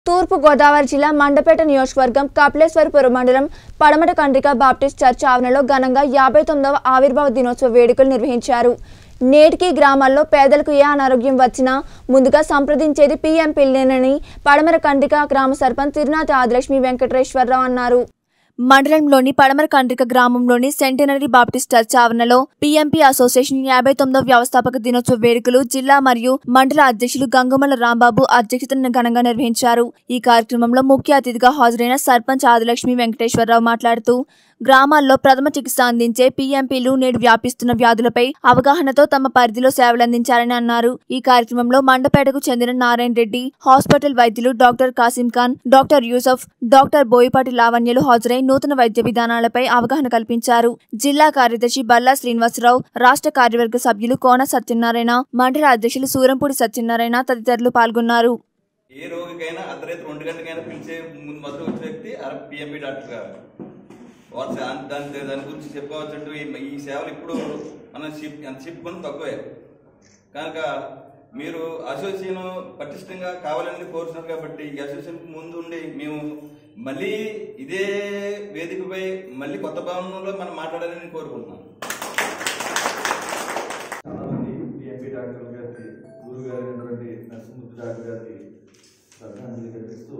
తూర్పు గోదావరి జిల్లా మండపేట నియోజకవర్గం కపిలేశ్వరపురం మండలం పడమట కండ్రిక బాప్టిస్ట్ చర్చ్ ఆవరణలో ఘనంగా యాభై తొమ్మిదవ ఆవిర్భావ దినోత్సవ వేడుకలు నిర్వహించారు నేటికి గ్రామాల్లో పేదలకు ఏ అనారోగ్యం వచ్చినా ముందుగా సంప్రదించేది పీఎంపీలేనని పడమర కండ్రిక గ్రామ సర్పంచ్ తిరునాథ ఆదిలక్ష్మి వెంకటేశ్వరరావు అన్నారు మండలంలోని పడమర కండ్రిక గ్రామంలోని సెంటనరీ బాప్టిస్ట్ చర్చ్ ఆవరణలో పీఎంపీ అసోసియేషన్ యాభై తొమ్మిదవ వ్యవస్థాపక దినోత్సవ వేడుకలు జిల్లా మరియు మండల అధ్యక్షులు గంగమల రాంబాబు అధ్యక్షతన ఘనంగా నిర్వహించారు ఈ కార్యక్రమంలో ముఖ్య అతిథిగా హాజరైన సర్పంచ్ ఆదిలక్ష్మి వెంకటేశ్వరరావు మాట్లాడుతూ గ్రామాల్లో ప్రథమ చికిత్స అందించే పీఎంపీలు నేడు వ్యాపిస్తున్న వ్యాధులపై అవగాహనతో తమ పరిధిలో సేవలందించారని అన్నారు ఈ కార్యక్రమంలో మండపేటకు చెందిన నారాయణ రెడ్డి హాస్పిటల్ వైద్యులు doctor Kasim Khan doctor Yusuf doctor Boyipati లావణ్యలు హాజరై నూతన వైద్య విధానాలపై అవగాహన కల్పించారు జిల్లా కార్యదర్శి బల్లా శ్రీనివాసరావు రాష్ట్ర కార్యవర్గ సభ్యులు కోన సత్యనారాయణ మండల అధ్యక్షులు సూరంపూడి సత్యనారాయణ తదితరులు పాల్గొన్నారు ఏ రోగికైనా అర్ధరాత్రి రెండు గంటలకైనా పిలిచే ముందు మొదలు వచ్చే వ్యక్తి పిఎంపి డాక్టర్ గారు వారు దాని దాని దాని గురించి చెప్పుకోవచ్చు అంటూ ఈ ఈ సేవలు ఇప్పుడు మనం షిప్ ఎంత చెప్పుకొని తక్కువే కనుక మీరు అసోసియేషన్ పటిష్టంగా కావాలని కోరుతున్నారు కాబట్టి ఈ అసోసియేషన్ ముందు ఉండి మేము మళ్ళీ ఇదే వేదికపై మళ్ళీ కొత్త భవనంలో మనం మాట్లాడాలని కోరుకుంటున్నాం చాలా మంది డిఎంపీ డాక్టర్ గారికి గురువు గారు అయినటువంటి నరసింహుద్దు డాక్టర్ గారికి శ్రద్ధాంజలి ఘటిస్తూ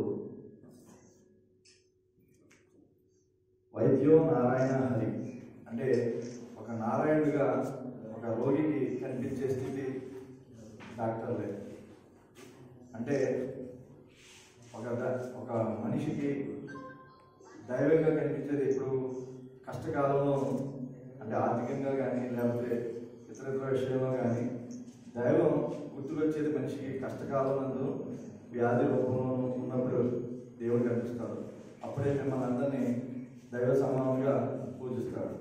వైద్యో నారాయణ హరి అంటే ఒక నారాయణుడిగా ఒక రోగికి కనిపించే స్థితి డాక్టర్లే అంటే ఒక ద- ఒక మనిషికి దైవంగా కనిపించేది ఇప్పుడు కష్టకాలంలో అంటే ఆర్థికంగా కానీ లేకపోతే ఇతర ఇతర విషయంలో కానీ దైవం గుర్తుకొచ్చేది మనిషికి కష్టకాలం నందు వ్యాధి రూపంలో ఉన్నప్పుడు దేవుడు కనిపిస్తాడు అప్పుడే మిమ్మల్ని అందరినీ దైవ సమానంగా పూజిస్తాడు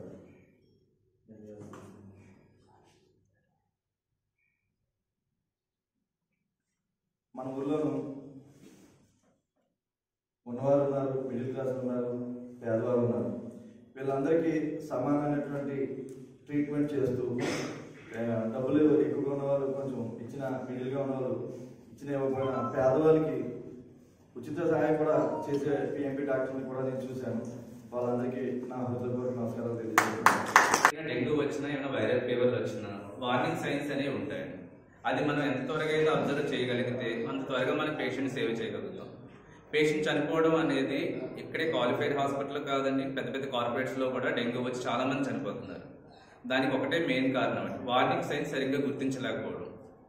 మన ఊర్లోనూ ఉన్నవారు ఉన్నారు మిడిల్ క్లాస్ ఉన్నారు పేదవారు ఉన్నారు వీళ్ళందరికీ సమానమైనటువంటి ట్రీట్మెంట్ చేస్తూ ఆ, డబ్బులు ఎక్కువగా ఉన్నవారు కొంచెం ఇచ్చిన మిడిల్గా ఉన్నవారు ఇచ్చిన ఇవ్వకపోయినా పేదవాళ్ళకి ఉచిత సహాయం కూడా చేసే పిఎంపీ డాక్టర్ని కూడా నేను చూశాను వాళ్ళందరికీ నా హృదయపూర్వక నమస్కారాలు తెలియజేస్తున్నాను ఏదైనా డెంగ్యూ వచ్చినా ఏమైనా వైరల్ ఫీవర్లు వచ్చినా వార్నింగ్ సైన్స్ అనేవి ఉంటాయండి అది మనం ఎంత త్వరగా అయితే అబ్జర్వ్ చేయగలిగితే అంత త్వరగా మన పేషెంట్ సేవ్ చేయగలుగుతాం పేషెంట్ చనిపోవడం అనేది ఇక్కడే క్వాలిఫైడ్ హాస్పిటల్ కాదండి పెద్ద పెద్ద కార్పొరేట్స్లో కూడా డెంగ్యూ వచ్చి చాలా మంది చనిపోతున్నారు దానికి ఒకటే మెయిన్ కారణం అండి వార్నింగ్ సైన్స్ సరిగ్గా గుర్తించలేకపోవడం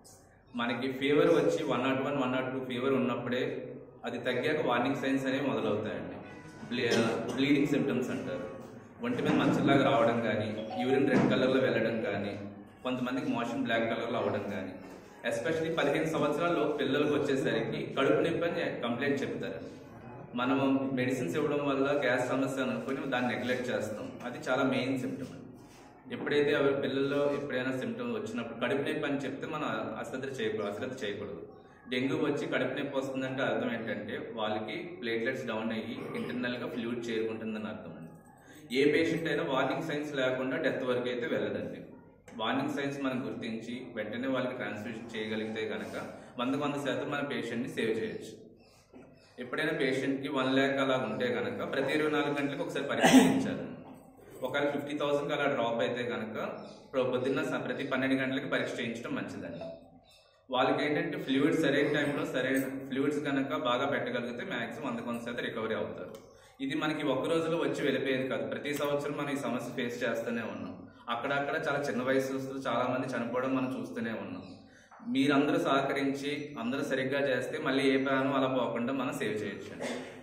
మనకి ఫీవర్ వచ్చి one not one one not two fever ఉన్నప్పుడే అది తగ్గాక వార్నింగ్ సైన్స్ అనేవి మొదలవుతాయండి బ్లీడింగ్ సిమ్టమ్స్ అంటారు ఒంటి మీద మచ్చలాగా రావడం కానీ యూరిన్ రెడ్ కలర్లో వెళ్ళడం కానీ కొంతమందికి మోషన్ బ్లాక్ కలర్లో అవ్వడం కానీ ఎస్పెషల్లీ పదిహేను సంవత్సరాల్లో పిల్లలకు వచ్చేసరికి కడుపు నొప్పి అని కంప్లైంట్ చెప్తారు మనము మెడిసిన్స్ ఇవ్వడం వల్ల గ్యాస్ సమస్య అని అనుకుని దాన్ని నెగ్లెక్ట్ చేస్తాం అది చాలా మెయిన్ సిమ్టమ్ ఎప్పుడైతే ఎవరి పిల్లల్లో ఎప్పుడైనా సిమ్టమ్ వచ్చినప్పుడు కడుపు నొప్పి అని చెప్తే మనం అశ్రద్ధ చేయకూడదు అశ్రద్ధ చేయకూడదు డెంగ్యూ వచ్చి కడుపు నొప్పి వస్తుందంటే అర్థం ఏంటంటే వాళ్ళకి ప్లేట్లెట్స్ డౌన్ అయ్యి ఇంటర్నల్గా ఫ్లూయిడ్ చేరుకుంటుందని అర్థం అండి ఏ పేషెంట్ అయినా వార్నింగ్ సైన్స్ లేకుండా డెత్ వరకు అయితే వెళ్ళదండి వార్నింగ్ సైన్స్ మనం గుర్తించి వెంటనే వాళ్ళకి ట్రాన్స్మిషన్ చేయగలిగితే కనుక వందకు వంద శాతం మన పేషెంట్ని సేవ్ చేయొచ్చు ఎప్పుడైనా పేషెంట్కి వన్ ల్యాక్ అలా ఉంటే కనుక ప్రతి ఇరవై నాలుగు గంటలకు ఒకసారి పరీక్ష చేయించాలి ఒకవేళ ఫిఫ్టీ థౌసండ్కి అలా డ్రాప్ అయితే కనుక ఇప్పుడు పొద్దున్న స- ప్రతి పన్నెండు గంటలకి పరీక్ష చేయించడం మంచిదండి వాళ్ళకి ఏంటంటే ఫ్లూయిడ్స్ సరైన టైంలో సరైన ఫ్లూయిడ్స్ కనుక బాగా పెట్టగలిగితే మ్యాక్సిమం వంద కొంత శాతం రికవరీ అవుతారు ఇది మనకి ఒక్క రోజులో వచ్చి వెళ్ళిపోయేది కాదు ప్రతి సంవత్సరం మనం ఈ సమస్య ఫేస్ చేస్తూనే ఉన్నాం అక్కడక్కడ చాలా చిన్న వయసు చాలా మంది చనిపోవడం మనం చూస్తూనే ఉన్నాం మీరందరూ సహకరించి అందరూ సరిగ్గా చేస్తే మళ్ళీ ఏ ప్రాణం అలా పోకుండా మనం సేవ్ చేయొచ్చు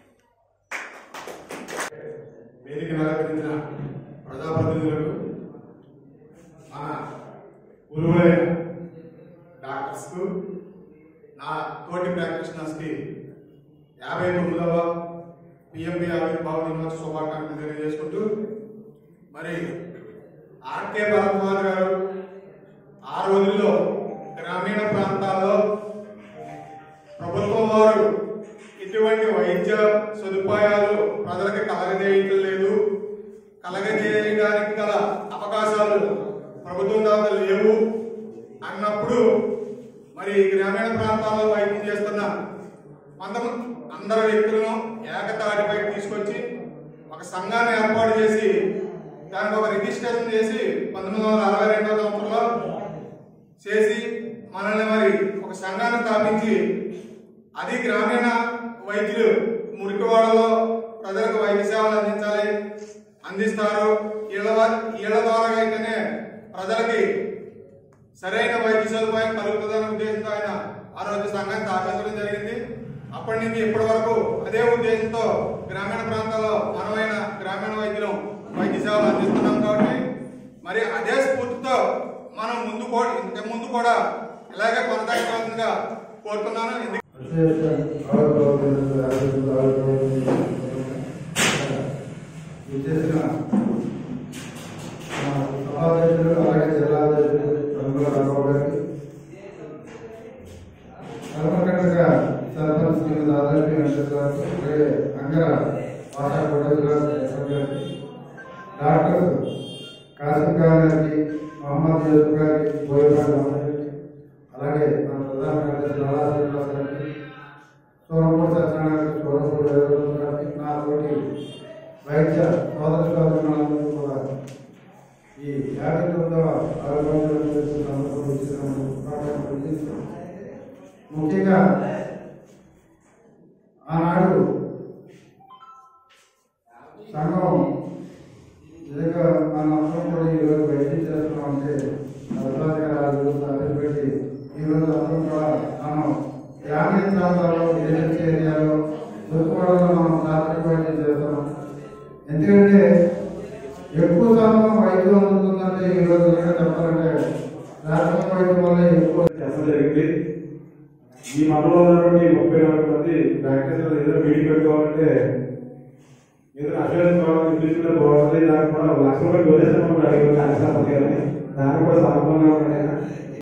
వేదిక అలంకరించిన ప్రజాప్రతినిధులకు మన గురువులైన డాక్టర్స్కు నా తోటి ప్రాక్టీషనర్స్కి యాభై తొమ్మిదవ పిఎంపి ఆవిర్భావ దినోత్సవ శుభాకాంక్షలు తెలియజేసుకుంటూ మరి ఆర్కే భరద్వాజ్ గారు ఆ రోజుల్లో గ్రామీణ ప్రాంతాల్లో ప్రభుత్వం వారు ఇటువంటి వైద్య సదుపాయాలు ప్రజలకు కలగజేయటం లేదు కలగజేయడానికి గల అవకాశాలు ప్రభుత్వం దాకా లేవు అన్నప్పుడు మరి గ్రామీణ ప్రాంతాల్లో వైద్యం చేస్తున్న పంతొమ్మిది అందరు వ్యక్తులను ఏకతాటిపై తీసుకొచ్చి ఒక సంఘాన్ని ఏర్పాటు చేసి దానికి ఒక రిజిస్ట్రేషన్ చేసి పంతొమ్మిది వందల అరవై రెండవ సంవత్సరంలో చేసి మనల్ని మరి ఒక సంఘాన్ని స్థాపించి అది గ్రామీణ వైద్యులు మురికివాడలో ప్రజలకు వైద్య సేవలు అందించాలి అందిస్తారు ఇళ్ల వా- ఇళ్ల ద్వారా అయితేనే ప్రజలకి సరైన వైద్య సదుపాయం కలుగుతుందనే ఉద్దేశంతో ఆయన ఆ రోజు సంఘాన్ని స్థాపించడం జరిగింది అప్పటి నుంచి ఇప్పటి వరకు అదే ఉద్దేశంతో గ్రామీణ ప్రాంతాల్లో మనమైన గ్రామీణ వైద్యులు వైద్య సేవలు అందిస్తున్నాం కాబట్టి మరి అదే స్ఫూర్తితో మనం ముందు కూడా ఇంత ముందు కూడా ఇలాగే కొనసాగించాల్సిందిగా కోరుతున్నాను ఎందుకంటే విచ్చేసిన మా సభాధ్యక్షులు అలాగే జిల్లా అధ్యక్షులు ప్రముఖ రాఘవ గారికి కర్మకండగా సర్పంచ్ శ్రీ దాదాపు వెంకటేశ్వర గారికి అలాగే అంగర భాషా కోటేశ్వర గారికి డాక్టర్ కాసిం ఖాన్ గారికి మహమ్మద్ యూసుఫ్ గారికి బోయపాటి మహమ్మద్ గారికి అలాగే మన ప్రధాన కార్యదర్శి లాలా శ్రీనివాస్ గారికి సోమపూర్ సత్యనారాయణ సోమపూర్ దేవరాజు గారికి నా తోటి వైద్య సోదర సోదరులందరూ కూడా ఈ యాభై తొమ్మిదవ ఆరోగ్య ముఖ్యంగా ఆనాడు సంఘం నిజంగా మన అందరం కూడా ఈరోజు వైద్యం చేస్తున్నాం అంటే అభిప్రాయాలు పెట్టి ఈరోజు అందరం కూడా మనం గ్రామీణ ప్రాంతాల్లో ఏజెన్సీ ఏరియాలో దొరుకుకోవడంలో మనం ప్రాథమిక వైద్యం చేస్తున్నాం ఎందుకంటే ఎక్కువ శాతం వైద్యం అందుతుందంటే ఈ రోజు కనుక చెప్పాలంటే ప్రాథమిక వైద్యం వల్ల ఎక్కువ చెప్పడం జరిగింది ఈ మండలంలో ఉన్నటువంటి ముప్పై నాలుగు మంది ప్రాక్టీస్ ఏదైనా మీటింగ్ పెట్టుకోవాలంటే ఏదైనా అభ్యర్థి కావాలి ఇంగ్లీష్లో బాగుంటుంది దానికి కూడా ఒక లక్ష రూపాయలు డొనేషన్ మనం అడిగి